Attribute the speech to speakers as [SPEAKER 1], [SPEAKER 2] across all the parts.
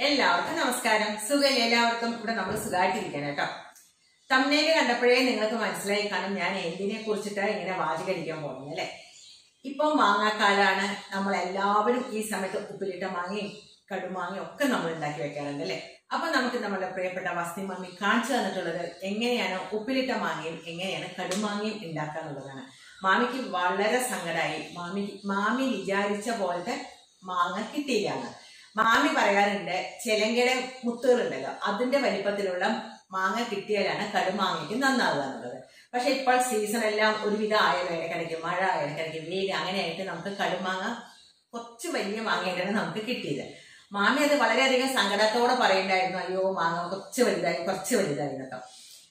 [SPEAKER 1] എല്ലാവർക്കും നമസ്കാരം സുഖല്ലേ എല്ലാവർക്കും ഇവിടെ നമ്മൾ സുഖമായിട്ടിരിക്കണം കേട്ടോ തമ്മനയില് കണ്ടപ്പോഴേ നിങ്ങൾക്ക് മനസ്സിലായി കാണും ഞാൻ എന്തിനെ കുറിച്ചിട്ട് ഇങ്ങനെ വാചകടിക്കാൻ പോകുന്നത് അല്ലെ ഇപ്പൊ മാങ്ങാക്കാലാണ് നമ്മൾ എല്ലാവരും ഈ സമയത്ത് ഉപ്പിലിട്ട മാങ്ങയും കടുമാങ്ങയും ഒക്കെ നമ്മൾ ഉണ്ടാക്കി വെക്കാറുണ്ട് അല്ലെ അപ്പൊ നമുക്ക് നമ്മുടെ പ്രിയപ്പെട്ട വസ്തി മമ്മി കാണിച്ചു തന്നിട്ടുള്ളത് എങ്ങനെയാണ് ഉപ്പിലിട്ട മാങ്ങയും എങ്ങനെയാണ് കടുമാങ്ങയും ഉണ്ടാക്കാന്നുള്ളതാണ് മാമിക്ക് വളരെ സങ്കടമായി മാമി മാമി വിചാരിച്ച പോലത്തെ മാങ്ങ കിട്ടിയില്ലാന്ന് മാമി പറയാറുണ്ട് ചിലങ്കയുടെ മുത്തുകളുണ്ടല്ലോ അതിന്റെ വലിപ്പത്തിലുള്ള മാങ്ങ കിട്ടിയാലാണ് കടുമാങ്ങയ്ക്ക് നന്നാവുക എന്നുള്ളത് പക്ഷെ ഇപ്പോൾ സീസൺ എല്ലാം ഒരുവിധ ആയാലും ഇടയ്ക്കിടയ്ക്ക് മഴ ഇടയ്ക്കിടയ്ക്ക് വെയിൽ അങ്ങനെയായിട്ട് നമുക്ക് കടുമാങ്ങ കുറച്ച് വലിയ മാങ്ങയായിട്ടാണ് നമുക്ക് കിട്ടിയത് മാമി അത് വളരെയധികം സങ്കടത്തോടെ പറയുണ്ടായിരുന്നു അയ്യോ മാങ്ങ കുറച്ച് വലുതായി കുറച്ച് വലുതായി കേട്ടോ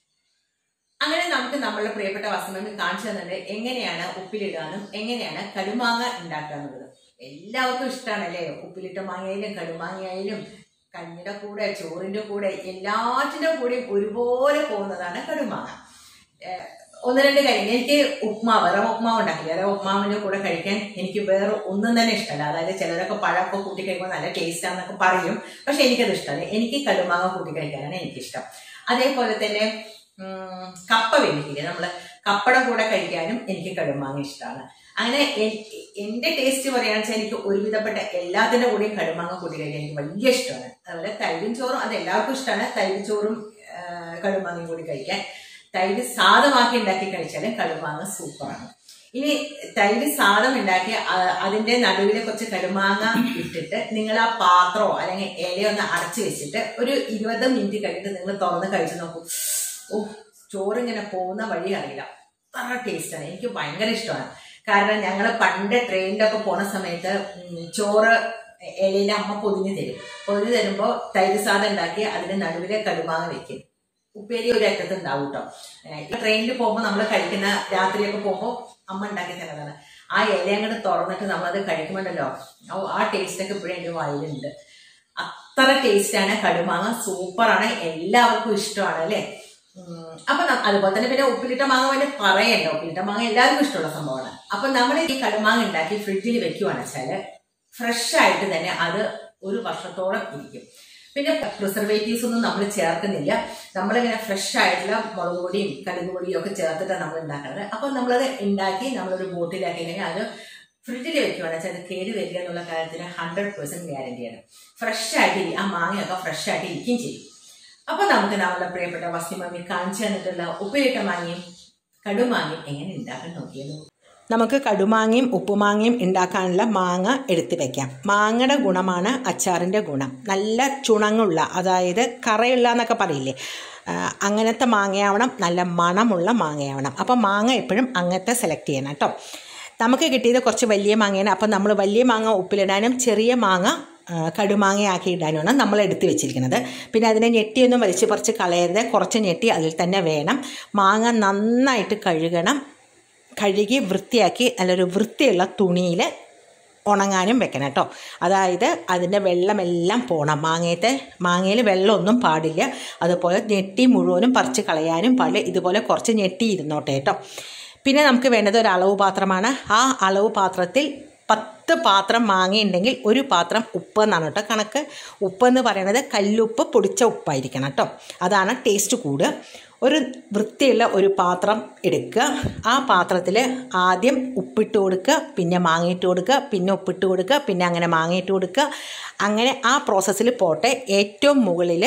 [SPEAKER 1] അങ്ങനെ നമുക്ക് നമ്മളുടെ പ്രിയപ്പെട്ട വസ്തുമമ്മി കാണിച്ചു തന്നിട്ട് എങ്ങനെയാണ് ഉപ്പിലിടാനും എങ്ങനെയാണ് കടുമാങ്ങ ഉണ്ടാക്കുക എന്നുള്ളത് എല്ലാവർക്കും ഇഷ്ടമാണല്ലേ ഉപ്പിലിട്ട മാങ്ങയായാലും കടുമാങ്ങയായാലും കഞ്ഞിയുടെ കൂടെ ചോറിന്റെ കൂടെ എല്ലാറ്റിന്റെ കൂടെയും ഒരുപോലെ പോകുന്നതാണ് കടുമാങ്ങ ഏഹ് ഒന്ന് രണ്ട് കാര്യം എനിക്ക് ഉപ്മാവ് റവ ഉപ്മാവ് ഉണ്ടാക്കില്ല റവ ഉപ്മാവിന്റെ കൂടെ കഴിക്കാൻ എനിക്ക് വേറെ ഒന്നും തന്നെ ഇഷ്ടമല്ല അതായത് ചിലരൊക്കെ പഴമൊക്കെ കൂട്ടി കഴിക്കുമ്പോൾ നല്ല ടേസ്റ്റ് ആണെന്നൊക്കെ പറയും പക്ഷെ എനിക്കത് ഇഷ്ടമല്ല എനിക്ക് കടുമാങ്ങ കൂട്ടി കഴിക്കാനാണ് എനിക്കിഷ്ടം അതേപോലെ തന്നെ ഉം, കപ്പ വേവിക്കില്ലേ നമ്മള് കപ്പയുടെ കൂടെ കഴിക്കാനും എനിക്ക് കടുമാങ്ങ ഇഷ്ടമാണ് അങ്ങനെ എ- എന്റെ ടേസ്റ്റ് പറയുകയാണെന്ന് വെച്ചാൽ എനിക്ക് ഒരുവിധപ്പെട്ട എല്ലാത്തിന്റെ കൂടെയും കടുമാങ്ങ കൂട്ടി കഴിക്കാൻ എനിക്ക് വലിയ ഇഷ്ടമാണ് അതുപോലെ തൈരും ചോറും അത് എല്ലാവർക്കും ഇഷ്ടമാണ് തൈരും ചോറും ആ, കടുമാങ്ങയും കൂടി കഴിക്കാൻ തൈര് സാദമാക്കി ഉണ്ടാക്കി കഴിച്ചാലും കടുമാങ്ങ സൂപ്പറാണ് ഇനി തൈര് സാദം ഉണ്ടാക്കി അ- അതിന്റെ നടുവിൽ കുറച്ച് കടുമാങ്ങ ഇട്ടിട്ട് നിങ്ങൾ ആ പാത്രമോ അല്ലെങ്കിൽ ഇലയൊന്ന് അടച്ചു വെച്ചിട്ട് ഒരു ഇരുപത് മിനിറ്റ് കഴിഞ്ഞിട്ട് നിങ്ങൾ തുറന്ന് കഴിച്ചു നോക്കൂ ഓ ചോറിങ്ങനെ പോകുന്ന വഴി അറിയില്ല അത്ര ടേസ്റ്റാണ് എനിക്ക് ഭയങ്കര ഇഷ്ടമാണ് കാരണം ഞങ്ങൾ പണ്ട് ട്രെയിനിലൊക്കെ പോണ സമയത്ത് ഉം, ചോറ് ഇലയിൽ അമ്മ പൊതിഞ്ഞു തരും പൊതിഞ്ഞു തരുമ്പോൾ തൈര് സാദം ഉണ്ടാക്കി അതിന്റെ നടുവിലെ കടുമാങ്ങ വെക്കും ഉപ്പേരി ഒരു അറ്റത്ത് ഉണ്ടാവും കേട്ടോ ട്രെയിനിൽ പോകുമ്പോൾ നമ്മൾ കഴിക്കുന്ന രാത്രിയൊക്കെ പോകുമ്പോൾ അമ്മ ഉണ്ടാക്കി തരുന്നതാണ് ആ ഇല അങ്ങോട്ട് തുറന്നിട്ട് നമ്മളത് കഴിക്കുമ്പോണ്ടല്ലോ ഓ ആ ടേസ്റ്റ് ഒക്കെ ഇപ്പോഴും എൻ്റെ വായിലുണ്ട് അത്ര ടേസ്റ്റാണ് കടുമാങ്ങ സൂപ്പറാണ് എല്ലാവർക്കും ഇഷ്ടമാണ് അല്ലേ ഉം, അപ്പൊ ന- അതുപോലെ തന്നെ പിന്നെ ഉപ്പിലിട്ട മാങ്ങ പിന്നെ പറയണ്ട ഉപ്പിലിട്ട മാങ്ങ എല്ലാവർക്കും ഇഷ്ടമുള്ള സംഭവമാണ് അപ്പൊ നമ്മൾ ഈ കടുമാങ്ങ ഉണ്ടാക്കി ഫ്രിഡ്ജിൽ വെക്കുവാണെന്ന് വെച്ചാല് ഫ്രഷ് ആയിട്ട് തന്നെ അത് ഒരു വർഷത്തോളം ഇരിക്കും പിന്നെ പ്രിസർവേറ്റീവ്സ് ഒന്നും നമ്മൾ ചേർക്കുന്നില്ല നമ്മളിങ്ങനെ ഫ്രഷ് ആയിട്ടുള്ള മുളക് പൊടിയും കടുക് പൊടിയും ഒക്കെ ചേർത്തിട്ടാണ് നമ്മൾ ഉണ്ടാക്കുന്നത് അപ്പൊ നമ്മളത് ഉണ്ടാക്കി നമ്മളൊരു ബോട്ടിലാക്കി കഴിഞ്ഞാൽ അത് ഫ്രിഡ്ജിൽ വെക്കുവാണെന്ന് വെച്ചാൽ അത് കേട് വരിക എന്നുള്ള കാര്യത്തിന് ഹൺഡ്രഡ് പെർസെന്റ് ഗ്യാരണ്ടിയാണ് ഫ്രഷ് ആയിട്ട് ഇരി- ആ മാങ്ങയൊക്കെ ഫ്രഷ് ആയിട്ട് ഇരിക്കുകയും ചെയ്യും അപ്പൊ നമുക്ക് നമ്മളുടെ പ്രിയപ്പെട്ട വസ്തിമാമി കാണിച്ചു തന്നിട്ടുള്ള ഉപ്പിലിട്ട മാങ്ങയും കടുമാങ്ങയും എങ്ങനെ ഉണ്ടാക്കാൻ നോക്കിയത്
[SPEAKER 2] നമുക്ക് കടുമാങ്ങയും ഉപ്പുമാങ്ങയും ഉണ്ടാക്കാനുള്ള മാങ്ങ എടുത്തു വെക്കാം മാങ്ങയുടെ ഗുണമാണ് അച്ചാറിൻ്റെ ഗുണം നല്ല ചുണങ്ങുള്ള അതായത് കറയുള്ള എന്നൊക്കെ പറയില്ലേ ആ, അങ്ങനത്തെ മാങ്ങയാവണം നല്ല മണമുള്ള മാങ്ങയാവണം അപ്പം മാങ്ങ എപ്പോഴും അങ്ങനത്തെ സെലക്ട് ചെയ്യണം കേട്ടോ നമുക്ക് കിട്ടിയത് കുറച്ച് വലിയ മാങ്ങയാണ് അപ്പം നമ്മൾ വലിയ മാങ്ങ ഉപ്പിലിടാനും ചെറിയ മാങ്ങ ആ, കടുമാങ്ങയാക്കി ഇടാനുമാണ് നമ്മൾ എടുത്തു വെച്ചിരിക്കുന്നത് പിന്നെ അതിനെ ഞെട്ടിയൊന്നും വലിച്ചു പറിച്ച് കളയരുത് കുറച്ച് ഞെട്ടി അതിൽ തന്നെ വേണം മാങ്ങ നന്നായിട്ട് കഴുകണം കഴുകി വൃത്തിയാക്കി നല്ലൊരു വൃത്തിയുള്ള തുണിയിൽ ഉണങ്ങാനും വെക്കണം കേട്ടോ അതായത് അതിൻ്റെ വെള്ളമെല്ലാം പോകണം മാങ്ങയത്തെ മാങ്ങയിൽ വെള്ളമൊന്നും പാടില്ല അതുപോലെ ഞെട്ടി മുഴുവനും പറിച്ച് കളയാനും പാടില്ല ഇതുപോലെ കുറച്ച് ഞെട്ടി ഇരുന്നോട്ടെ കേട്ടോ പിന്നെ നമുക്ക് വേണ്ടത് ഒരു അളവ് പാത്രമാണ് ആ അളവ് പാത്രത്തിൽ പത്ത് പാത്രം മാങ്ങയുണ്ടെങ്കിൽ ഒരു പാത്രം ഉപ്പ് എന്നാണ് കേട്ടോ കണക്ക് ഉപ്പ് എന്ന് പറയുന്നത് കല്ലുപ്പ് പൊടിച്ച ഉപ്പായിരിക്കണം കേട്ടോ അതാണ് ടേസ്റ്റ് കൂടുക ഒരു വൃത്തിയുള്ള ഒരു പാത്രം എടുക്കുക ആ പാത്രത്തിൽ ആദ്യം ഉപ്പിട്ട് കൊടുക്കുക പിന്നെ മാങ്ങയിട്ട് കൊടുക്കുക പിന്നെ ഉപ്പിട്ട് കൊടുക്കുക പിന്നെ അങ്ങനെ മാങ്ങയിട്ട് കൊടുക്കുക അങ്ങനെ ആ പ്രോസസ്സിൽ പോട്ടെ ഏറ്റവും മുകളിൽ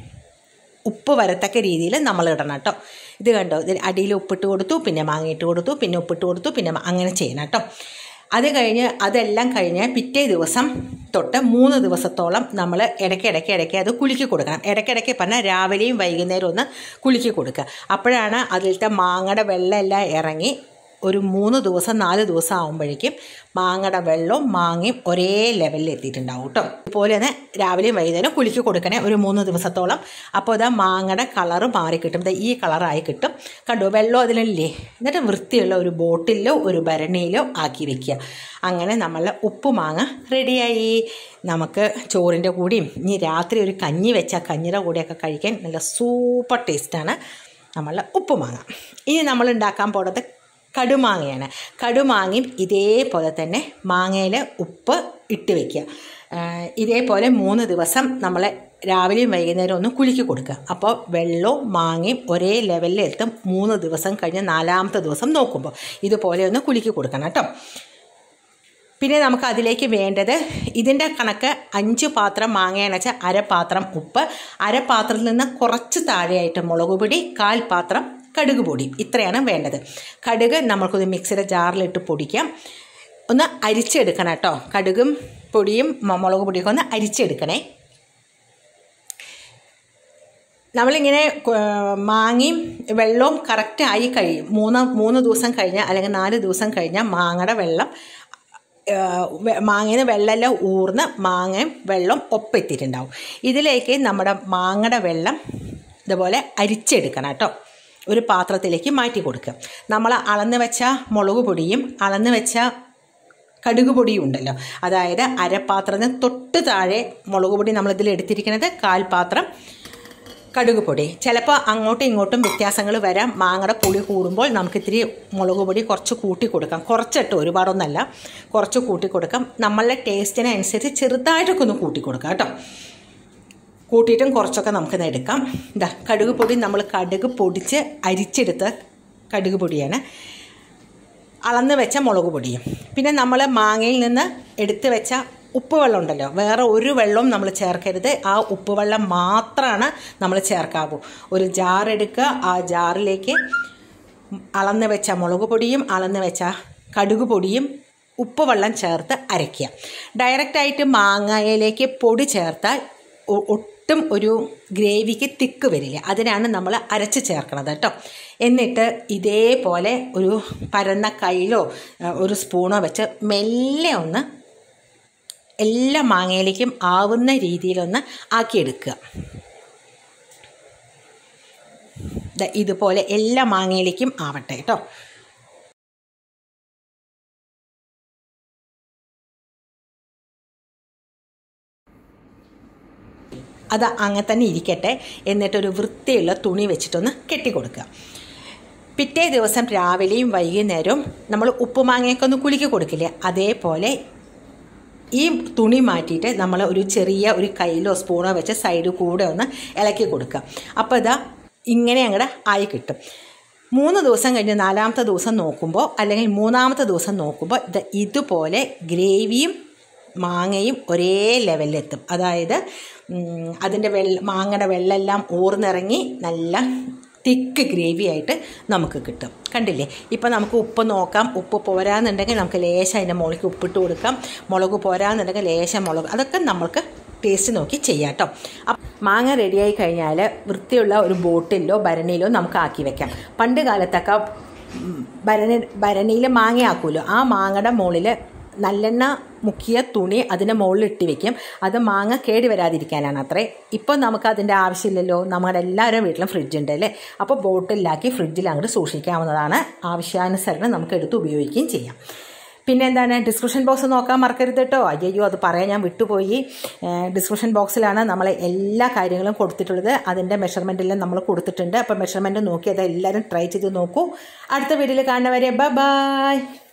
[SPEAKER 2] ഉപ്പ് വരത്തക്ക രീതിയിൽ നമ്മൾ ഇടണം കേട്ടോ ഇത് കണ്ടോ ഇതിൽ അടിയിൽ ഉപ്പിട്ട് കൊടുത്തു പിന്നെ മാങ്ങയിട്ട് കൊടുത്തു പിന്നെ ഉപ്പിട്ട് കൊടുത്തു പിന്നെ മ- അങ്ങനെ ചെയ്യണം കേട്ടോ അത് കഴിഞ്ഞ് അതെല്ലാം കഴിഞ്ഞ് പിറ്റേ ദിവസം തൊട്ട് മൂന്ന് ദിവസത്തോളം നമ്മൾ ഇടയ്ക്കിടയ്ക്ക് ഇടയ്ക്ക് അത് കുലുക്കി കൊടുക്കണം ഇടയ്ക്കിടയ്ക്ക് പറഞ്ഞാൽ രാവിലെയും വൈകുന്നേരവും ഒന്ന് കുലുക്കി കൊടുക്കുക അപ്പോഴാണ് അതിലത്തെ മാങ്ങയുടെ വെള്ളം എല്ലാം ഇറങ്ങി ഒരു മൂന്ന് ദിവസം നാല് ദിവസം ആകുമ്പോഴേക്കും മാങ്ങയുടെ വെള്ളവും മാങ്ങയും ഒരേ ലെവലിൽ എത്തിയിട്ടുണ്ടാവും കേട്ടോ അതുപോലെ തന്നെ രാവിലെയും വൈകുന്നേരം കുലുക്കി കൊടുക്കണേ ഒരു മൂന്ന് ദിവസത്തോളം അപ്പോൾ ഇതാ മാങ്ങയുടെ കളറ് മാറി കിട്ടും ദാ ഈ കളറായി കിട്ടും കണ്ടോ വെള്ളം അതിലില്ലേ എന്നിട്ട് വൃത്തിയുള്ള ഒരു ബോട്ടിലോ ഒരു ഭരണിയിലോ ആക്കി വെക്കുക അങ്ങനെ നമ്മളെ ഉപ്പ് മാങ്ങ റെഡിയായി നമുക്ക് ചോറിൻ്റെ കൂടിയും ഇനി രാത്രി ഒരു കഞ്ഞി വെച്ചാൽ കഞ്ഞിയുടെ കൂടെയൊക്കെ കഴിക്കാൻ നല്ല സൂപ്പർ ടേസ്റ്റാണ് നമ്മളുടെ ഉപ്പുമാങ്ങ ഇനി നമ്മൾ ഉണ്ടാക്കാൻ പോണത് കടുമാങ്ങയാണ് കടുമാങ്ങയും ഇതേപോലെ തന്നെ മാങ്ങയിൽ ഉപ്പ് ഇട്ട് വെക്കുക ആ, ഇതേപോലെ മൂന്ന് ദിവസം നമ്മൾ രാവിലെയും വൈകുന്നേരം ഒന്ന് കുലുക്കി കൊടുക്കുക അപ്പോൾ വെള്ളവും മാങ്ങയും ഒരേ ലെവലിൽ എത്തും മൂന്ന് ദിവസം കഴിഞ്ഞ് നാലാമത്തെ ദിവസം നോക്കുമ്പോൾ ഇതുപോലെ ഒന്ന് കുലുക്കി കൊടുക്കണം കേട്ടോ പിന്നെ നമുക്ക് അതിലേക്ക് വേണ്ടത് ഇതിൻ്റെ കണക്ക് അഞ്ച് പാത്രം മാങ്ങയാണ് വെച്ചാൽ അരപാത്രം ഉപ്പ് അരപാത്രത്തിൽ നിന്ന് കുറച്ച് താഴെയായിട്ട് മുളക് പൊടി കാൽ പാത്രം കടുക് പൊടി ഇത്രയാണ് വേണ്ടത് കടുക് നമ്മൾക്കൊന്ന് മിക്സിയുടെ ജാറിലിട്ട് പൊടിക്കാം ഒന്ന് അരിച്ചെടുക്കണം കേട്ടോ കടുകും പൊടിയും മ- മുളക് പൊടിയൊക്കെ ഒന്ന് അരിച്ചെടുക്കണേ നമ്മളിങ്ങനെ കൊ- മാങ്ങയും വെള്ളവും കറക്റ്റ് ആയി കഴിയും മൂന്ന് മൂന്ന് ദിവസം കഴിഞ്ഞാൽ അല്ലെങ്കിൽ നാല് ദിവസം കഴിഞ്ഞാൽ മാങ്ങയുടെ വെള്ളം മാങ്ങയിൽ നിന്ന് വെള്ളമെല്ലാം ഊർന്ന് മാങ്ങയും വെള്ളം ഒപ്പെത്തിയിട്ടുണ്ടാവും ഇതിലേക്ക് നമ്മുടെ മാങ്ങയുടെ വെള്ളം ഇതുപോലെ അരിച്ചെടുക്കണം കേട്ടോ ഒരു പാത്രത്തിലേക്ക് മാറ്റി കൊടുക്കുക നമ്മൾ അളന്ന് വെച്ച മുളക് പൊടിയും അളന്ന് വെച്ച കടുക് പൊടിയും ഉണ്ടല്ലോ അതായത് അരപ്പാത്രത്തിന് തൊട്ട് താഴെ മുളക് പൊടി നമ്മളിതിൽ എടുത്തിരിക്കുന്നത് കാൽ പാത്രം കടുക് പൊടി ചിലപ്പോൾ അങ്ങോട്ടും ഇങ്ങോട്ടും വ്യത്യാസങ്ങൾ വരാം മാങ്ങയുടെ പുളി കൂടുമ്പോൾ നമുക്ക് ഇത്തിരി മുളക് പൊടി കുറച്ച് കൂട്ടി കൊടുക്കാം കുറച്ചിട്ട് ഒരുപാടൊന്നല്ല കുറച്ച് കൂട്ടി കൊടുക്കാം നമ്മളുടെ ടേസ്റ്റിനനുസരിച്ച് ചെറുതായിട്ടൊക്കെ ഒന്ന് കൂട്ടി കൊടുക്കാം കേട്ടോ കൂട്ടിയിട്ടും കുറച്ചൊക്കെ നമുക്ക് എടുക്കാം ഇതാ കടുക് പൊടി നമ്മൾ കടുക് പൊടിച്ച് അരിച്ചെടുത്ത കടുക് പൊടിയാണ് അളന്ന് വെച്ച മുളക് പൊടിയും പിന്നെ നമ്മൾ മാങ്ങയിൽ നിന്ന് എടുത്ത് വെച്ച ഉപ്പ് വെള്ളം ഉണ്ടല്ലോ വേറെ ഒരു വെള്ളവും നമ്മൾ ചേർക്കരുത് ആ ഉപ്പ് വെള്ളം മാത്രമാണ് നമ്മൾ ചേർക്കാവൂ ഒരു ജാർ എടുക്കുക ആ ജാറിലേക്ക് അളന്ന് വെച്ച മുളക് പൊടിയും അളന്ന് വെച്ച കടുക് പൊടിയും ഉപ്പ് വെള്ളം ചേർത്ത് അരയ്ക്കുക ഡയറക്റ്റായിട്ട് മാങ്ങയിലേക്ക് പൊടി ചേർത്താൽ ഒ- ഒട്ടും ഒരു ഗ്രേവിക്ക് തിക്ക് വരില്ല അതിനാണ് നമ്മൾ അരച്ച് ചേർക്കണത് കേട്ടോ എന്നിട്ട് ഇതേപോലെ ഒരു പരന്ന കയ്യിലോ ഏഹ്, ഒരു സ്പൂണോ വെച്ച് മെല്ലെ ഒന്ന് എല്ലാ മാങ്ങയിലേക്കും ആവുന്ന രീതിയിലൊന്ന് ആക്കിയെടുക്കുക ദാ ഇതുപോലെ എല്ലാ മാങ്ങയിലേക്കും ആവട്ടെ കേട്ടോ അത് അങ്ങനെ തന്നെ ഇരിക്കട്ടെ എന്നിട്ടൊരു വൃത്തിയുള്ള തുണി വെച്ചിട്ടൊന്ന് കെട്ടിക്കൊടുക്കുക പിറ്റേ ദിവസം രാവിലെയും വൈകുന്നേരവും നമ്മൾ ഉപ്പുമാങ്ങയൊക്കെ ഒന്ന് കുലുക്കി കൊടുക്കില്ലേ അതേപോലെ ഈ തുണി മാറ്റിയിട്ട് നമ്മൾ ഒരു ചെറിയ ഒരു കയ്യിലോ സ്പൂണോ വെച്ച് സൈഡ് കൂടെ ഒന്ന് ഇളക്കി കൊടുക്കുക അപ്പോൾ ഇതാ ഇങ്ങനെ അങ്ങോട്ട് ആയി കിട്ടും മൂന്ന് ദിവസം കഴിഞ്ഞ് നാലാമത്തെ ദിവസം നോക്കുമ്പോൾ അല്ലെങ്കിൽ മൂന്നാമത്തെ ദിവസം നോക്കുമ്പോൾ ഇത് ഇതുപോലെ ഗ്രേവിയും മാങ്ങയും ഒരേ ലെവലിലെത്തും അതായത് ഉം, അതിൻ്റെ വെള്ള മാങ്ങയുടെ വെള്ളമെല്ലാം ഊർന്നിറങ്ങി നല്ല തിക്ക് ഗ്രേവി ആയിട്ട് നമുക്ക് കിട്ടും കണ്ടില്ലേ ഇപ്പം നമുക്ക് ഉപ്പ് നോക്കാം ഉപ്പ് പോരാന്നുണ്ടെങ്കിൽ നമുക്ക് ലേശം അതിൻ്റെ മുകളിലേക്ക് ഉപ്പിട്ട് കൊടുക്കാം മുളക് പോരാന്നുണ്ടെങ്കിൽ ലേശം മുളക് അതൊക്കെ നമുക്ക് ടേസ്റ്റ് നോക്കി ചെയ്യാം കേട്ടോ അപ്പം മാങ്ങ റെഡിയായി കഴിഞ്ഞാൽ വൃത്തിയുള്ള ഒരു ബോട്ടിലോ ഭരണിയിലോ നമുക്ക് ആക്കി വെക്കാം പണ്ട് കാലത്തൊക്കെ ഉം, ഭരണി ഭരണിയിൽ മാങ്ങ ആക്കുമല്ലോ ആ മാങ്ങയുടെ മുകളിൽ നല്ലെണ്ണ മുക്കിയ തുണി അതിൻ്റെ മുകളിൽ ഇട്ട് വെക്കും അത് മാങ്ങ കേടി വരാതിരിക്കാനാണ് അത്രേ ഇപ്പം നമുക്ക് അതിൻ്റെ ആവശ്യമില്ലല്ലോ നമ്മുടെ എല്ലാവരും വീട്ടിലും ഫ്രിഡ്ജ് ഉണ്ട് അല്ലേ അപ്പോൾ ബോട്ടിലാക്കി ഫ്രിഡ്ജിൽ അങ്ങോട്ട് സൂക്ഷിക്കാവുന്നതാണ് ആവശ്യാനുസരണം നമുക്ക് എടുത്ത് ഉപയോഗിക്കുകയും ചെയ്യാം പിന്നെ എന്താണ് ഡിസ്ക്രിപ്ഷൻ ബോക്സ് നോക്കാൻ മറക്കരുത് കേട്ടോ അയ്യോ അത് പറയാൻ ഞാൻ വിട്ടുപോയി ഡിസ്ക്രിപ്ഷൻ ബോക്സിലാണ് നമ്മൾ എല്ലാ കാര്യങ്ങളും കൊടുത്തിട്ടുള്ളത് അതിൻ്റെ മെഷർമെൻറ്റെല്ലാം നമ്മൾ കൊടുത്തിട്ടുണ്ട് അപ്പോൾ മെഷർമെൻറ്റ് നോക്കി അത് എല്ലാവരും ട്രൈ ചെയ്ത് നോക്കൂ അടുത്ത വീഡിയോയിൽ കാണുന്നവരെ ബൈ